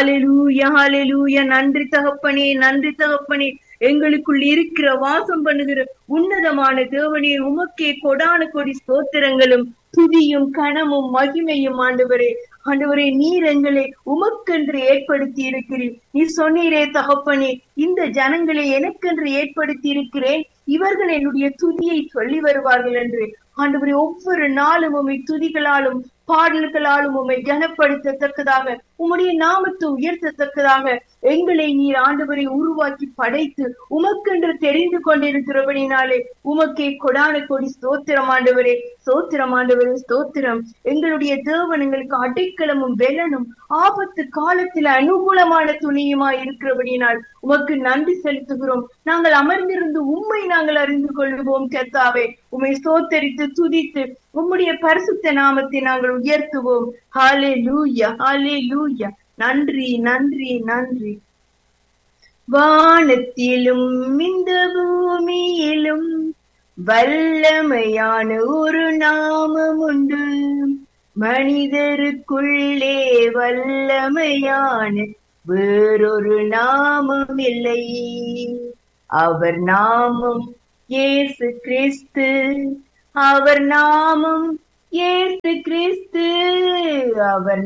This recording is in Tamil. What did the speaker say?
ஹalleluya ஹalleluya நன்றி தகப்பனே நன்றி தகப்பனே எங்களுக்குள் இருக்கிற வாசம் பண்ணுகிற உன்னதமான தேவனே உமக்கே கொடான கொடி ஸ்தோத்திரங்களும் துதியும் கனமும் மகிமையும் ஆண்டவரே ஆண்டவரே நீர் எங்களை உமக்கென்று ஏற்படுத்தி இருக்கிறீர் நீ சொன்னீரே தகப்பனே இந்த ஜனங்களை எனக்கென்று ஏற்படுத்தி இருக்கிறேன் இவர்கள் என்னுடைய துதியை சொல்லி வருவார்கள் என்று ஆண்டவரே ஒவ்வொரு நாளும் உமை துதிகளாலும் பாடல்களாலும் உம்மை கனப்படுத்தத்தக்கதாக உம்முடைய நாமத்தை உயர்த்தத்தக்கதாக எங்களை நீர் ஆண்டவரை உருவாக்கி படைத்து உமக்கென்று தெரிந்து கொண்டிருக்கிறபடினாலே உமக்கே கொடான கொடி ஸ்தோத்திரம் ஆண்டவரே ஸ்தோத்திரம் ஆண்டவரே ஸ்தோத்திரம் எங்களுடைய தேவன் எங்களுக்கு அடைக்கலமும் வெலனும் ஆபத்து காலத்தில் அனுகூலமான துணியுமாய் இருக்கிறபடினால் உமக்கு நன்றி செலுத்துகிறோம் நாங்கள் அமர்ந்திருந்து உண்மை நாங்கள் அறிந்து கொள்வோம் கர்த்தாவே உம்மை ஸ்தோத்தரித்து துதித்து உம்முடைய பரிசுத்த நாமத்தை நாங்கள் உயர்த்துவோம் ஹாலே லூயா ஹாலே லூயா நன்றி நன்றி நன்றி வானத்திலும் இந்த பூமியிலும் வல்லமையான ஒரு நாமம் உண்டு மனிதருக்குள்ளே வல்லமையான வேறொரு நாமம் இல்லை அவர் நாமம் இயேசு கிறிஸ்து அவர் நாமம் இயேசு கிறிஸ்து அவர்